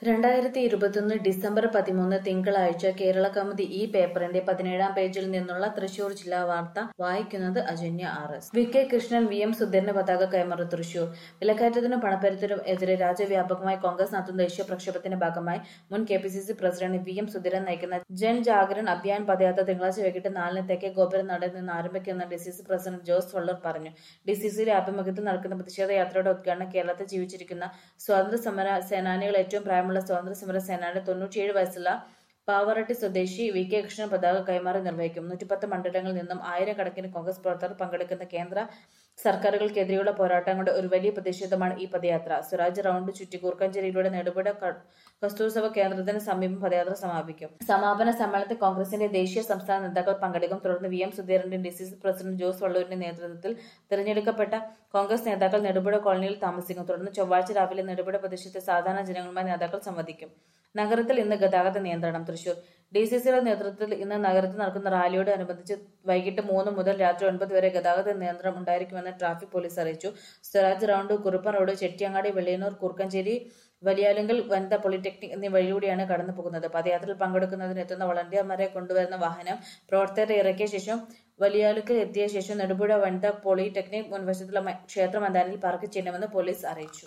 രണ്ടായിരത്തി ഇരുപത്തൊന്ന് ഡിസംബർ പതിമൂന്ന് തിങ്കളാഴ്ച കേരള കൗമുദി ഈ പേപ്പറിന്റെ പതിനേഴാം പേജിൽ നിന്നുള്ള തൃശൂർ ജില്ലാ വാർത്ത വായിക്കുന്നത് Ajanya R S V K Krishnan V M സുധീറിന് പതാക കൈമാറി തൃശൂർ വിലക്കയറ്റത്തിനും പണപ്പെരുത്തിനും എതിരെ രാജ്യവ്യാപകമായി കോൺഗ്രസ് നടത്തുന്ന ദേശീയ പ്രക്ഷോഭത്തിന്റെ ഭാഗമായി മുൻ K P C C president V M Sudheeran നയിക്കുന്ന ജൻ ജാഗരൺ അഭിയാൻ പദയാത്ര തിങ്കളാഴ്ച വൈകിട്ട് നാലിന് തെക്കേ ഗോപുരം നടയിൽ നിന്ന് ആരംഭിക്കുമെന്ന് D C C president Jose Vallur പറഞ്ഞു ഡി സി സിയുടെ ആഭിമുഖ്യത്തിൽ നടക്കുന്ന പ്രതിഷേധ യാത്രയുടെ ഉദ്ഘാടനം കേരളത്തിൽ ജീവിച്ചിരിക്കുന്ന സ്വാതന്ത്ര്യ സമര സേനാനികൾ ഏറ്റവും പ്രായമുള്ള സ്വാതന്ത്ര്യ സമര സേനാനി തൊണ്ണൂറ്റിയേഴ് വയസ്സുള്ള പാവറട്ടി സ്വദേശി വി കെ കൃഷ്ണൻ പതാക കൈമാറി നിർവഹിക്കും നൂറ്റിപ്പത്ത് മണ്ഡലങ്ങളിൽ നിന്നും ആയിരക്കണക്കിന് കോൺഗ്രസ് പ്രവർത്തകർ പങ്കെടുക്കുന്ന കേന്ദ്ര സർക്കാരുകൾക്കെതിരെയുള്ള പോരാട്ടങ്ങളുടെ ഒരു വലിയ പ്രതിഷേധമാണ് ഈ പദയാത്ര സ്വരാജ് റൗണ്ട് ചുറ്റി കൂർക്കഞ്ചേരിയിലൂടെ നെടുപുഴ ക- കസ്തൂർസഭ കേന്ദ്രത്തിന് സമീപം പദയാത്ര സമാപിക്കും സമാപന സമ്മേളനത്തിൽ കോൺഗ്രസിന്റെ ദേശീയ സംസ്ഥാന നേതാക്കൾ പങ്കെടുക്കും തുടർന്ന് വി എം സുധീറിന്റെ D C C president Jose വള്ളൂരിന്റെ നേതൃത്വത്തിൽ തിരഞ്ഞെടുക്കപ്പെട്ട കോൺഗ്രസ് നേതാക്കൾ നെടുപുഴ കോളനിയിൽ താമസിക്കും തുടർന്ന് ചൊവ്വാഴ്ച രാവിലെ നെടുപുഴ പ്രദേശത്തെ സാധാരണ ജനങ്ങളുമായി നേതാക്കൾ സംവദിക്കും നഗരത്തിൽ ഇന്ന് ഗതാഗത നിയന്ത്രണം തൃശൂർ ഡി സി സിയുടെ നേതൃത്വത്തിൽ ഇന്ന് നഗരത്തിൽ നടക്കുന്ന റാലിയോടനുബന്ധിച്ച് വൈകിട്ട് മൂന്ന് മുതൽ രാത്രി ഒൻപത് വരെ ഗതാഗത നിയന്ത്രണം ഉണ്ടായിരിക്കുമെന്ന് ട്രാഫിക് പോലീസ് അറിയിച്ചു സ്വരാജ് റൗണ്ട് കുറുപ്പൻ റോഡ് ചെട്ടിയങ്ങാടി വെള്ളിയന്നൂർ കുറുക്കഞ്ചേരി വലിയാലുങ്കൽ വനിതാ പോളിടെക്നിക് എന്നീ വഴിയിലൂടെയാണ് കടന്നു പോകുന്നത് പദയാത്രയിൽ പങ്കെടുക്കുന്നതിന് എത്തുന്ന വളണ്ടിയർമാരെ കൊണ്ടുവരുന്ന വാഹനം പ്രവർത്തകരെ ഇറക്കിയ ശേഷം വലിയാലുക്കൽ എത്തിയ ശേഷം നെടുപുഴ വനിതാ പോളിടെക്നിക് മുൻവശത്തുള്ള മ- ക്ഷേത്ര മൈതാനിൽ പാർക്ക് ചെയ്യണമെന്ന് പോലീസ് അറിയിച്ചു